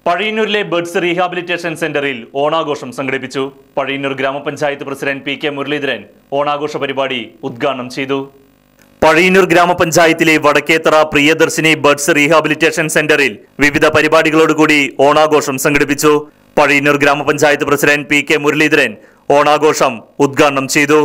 പഴയന്നൂരിലെ birds rehabilitation സെന്ററിൽ ഓണാഘോഷം സംഘടിപ്പിച്ചു പഴയന്നൂർ ഗ്രാമപഞ്ചായത്ത് പ്രസിഡന്റ് പി കെ മുരളീധരൻ ഓണാഘോഷ പരിപാടി ഉദ്ഘാടനം ചെയ്തു പഴയന്നൂർ ഗ്രാമപഞ്ചായത്തിലെ വടക്കേത്തറ പ്രിയദർശിനി ബേഡ്സ് റീഹാബിലിറ്റേഷൻ സെന്ററിൽ വിവിധ പരിപാടികളോടുകൂടി ഓണാഘോഷം സംഘടിപ്പിച്ചു പഴയന്നൂർ ഗ്രാമപഞ്ചായത്ത് പ്രസിഡന്റ് പി കെ മുരളീധരൻ ഓണാഘോഷം ഉദ്ഘാടനം ചെയ്തു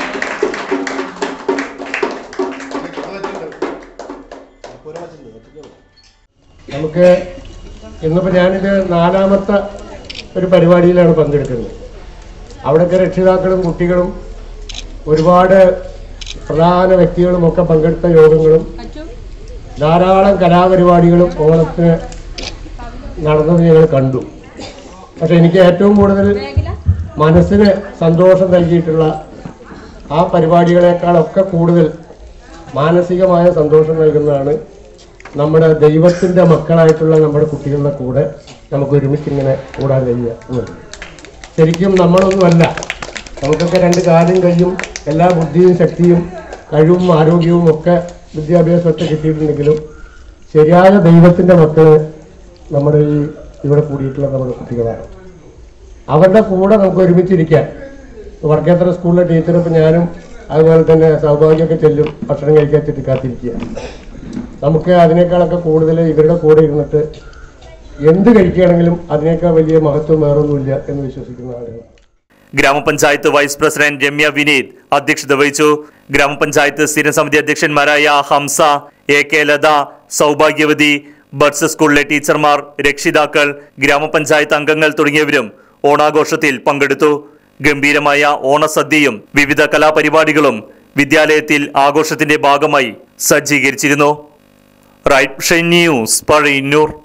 നമുക്ക് ഇന്നിപ്പോൾ ഞാനിത് നാലാമത്തെ ഒരു പരിപാടിയിലാണ് പങ്കെടുക്കുന്നത് അവിടെയൊക്കെ രക്ഷിതാക്കളും കുട്ടികളും ഒരുപാട് പ്രധാന വ്യക്തികളും ഒക്കെ പങ്കെടുത്ത യോഗങ്ങളും ധാരാളം കലാപരിപാടികളും ഓണത്തിന് നടന്നത് ഞങ്ങൾ കണ്ടു പക്ഷെ എനിക്ക് ഏറ്റവും കൂടുതൽ മനസ്സിന് സന്തോഷം നൽകിയിട്ടുള്ള ആ പരിപാടികളെക്കാളൊക്കെ കൂടുതൽ മാനസികമായ സന്തോഷം നൽകുന്നതാണ് നമ്മുടെ ദൈവത്തിൻ്റെ മക്കളായിട്ടുള്ള നമ്മുടെ കുട്ടികളുടെ കൂടെ നമുക്ക് ഒരുമിച്ച് ഇങ്ങനെ കൂടാൻ കഴിയുക എന്നുള്ളത് ശരിക്കും നമ്മളൊന്നുമല്ല നമുക്കൊക്കെ രണ്ട് കാലും കയ്യും എല്ലാ ബുദ്ധിയും ശക്തിയും കഴിവും ആരോഗ്യവും ഒക്കെ വിദ്യാഭ്യാസമൊക്കെ കിട്ടിയിട്ടുണ്ടെങ്കിലും ശരിയായ ദൈവത്തിൻ്റെ മക്കള് നമ്മുടെ ഈ ഇവിടെ കൂടിയിട്ടുള്ള നമ്മുടെ കുട്ടികളാണ് അവരുടെ കൂടെ നമുക്ക് ഒരുമിച്ചിരിക്കാൻ വർക്കേത്തറ സ്കൂളിലെ ടീച്ചറിപ്പോൾ ഞാനും അതുപോലെ തന്നെ സൗഭാഗ്യമൊക്കെ ചെല്ലും ഭക്ഷണം കഴിക്കാൻ ചുറ്റി കാത്തിരിക്കുക നമുക്ക് അതിനേക്കാളൊക്കെ കൂടുതൽ ഇവരുടെ കൂടെ ഇരുന്നിട്ട് എന്ത് കഴിക്കുകയാണെങ്കിലും അതിനേക്കാൾ വലിയ മഹത്വം വേറൊന്നുമില്ല എന്ന് വിശ്വസിക്കുന്ന ആളുകൾ ഗ്രാമപഞ്ചായത്ത് വൈസ് പ്രസിഡന്റ് രമ്യ വിനീത് അധ്യക്ഷത വഹിച്ചു ഗ്രാമപഞ്ചായത്ത് സ്ഥിരസമിതി അധ്യക്ഷന്മാരായ Hamsa A K Latha Saubhagyavathi buds സ്കൂളിലെ ടീച്ചർമാർ രക്ഷിതാക്കൾ ഗ്രാമപഞ്ചായത്ത് അംഗങ്ങൾ തുടങ്ങിയവരും ഓണാഘോഷത്തിൽ പങ്കെടുത്തു ഗംഭീരമായ ഓണസദ്യയും വിവിധ കലാപരിപാടികളും വിദ്യാലയത്തിൽ ആഘോഷത്തിന്റെ ഭാഗമായി സജ്ജീകരിച്ചിരുന്നു റൈറ്റ് ന്യൂസ് പഴയന്നൂർ